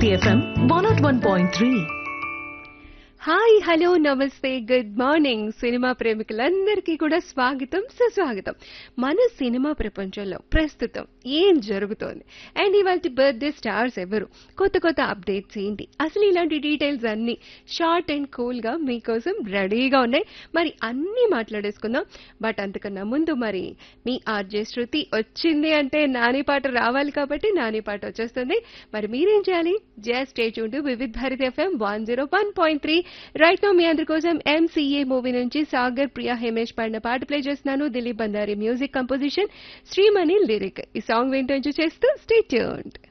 Bharti FM 101.3. Hi hello నమస్తే good morning cinema ప్రేమికులందరికీ కూడా స్వాగతం సుస్వాగతం మన సినిమా ప్రపంచంలో ప్రస్తుతం ఏం జరుగుతోంది అండ్ ఇవాళ బర్త్డే స్టార్స్ ఎవరు కొత్త కొత్త అప్డేట్స్ ఏంటి అసలు ఇలాంటి డీటెయిల్స్ అన్ని షార్ట్ అండ్ కూల్ గా మీకోసం రెడీగా ఉన్నాయి మరి అన్ని మాట్లాడేసుకుందాం బట్ అంతకన్నా ముందు మరి మీ ఆర్జే శృతి వచ్చింది అంటే నాని పాట రావాలి కాబట్టి నాని పాట వచ్చేస్తుంది మరి మీరేం చేయాలి జస్ట్ స్టేజ్ ఉంటూ Vividh Bharati FM one zero one point three right now మీ అందరి కోసం ఎంసీఏ మూవీ నుంచి సాగర్ ప్రియా హేమేష్ పాడిన పాట ప్లే చేస్తున్నాను Dileep Bandari music composition Srimani lyric ఈ సాంగ్ వింటూ చేస్తూ స్టే ట్యూన్డ్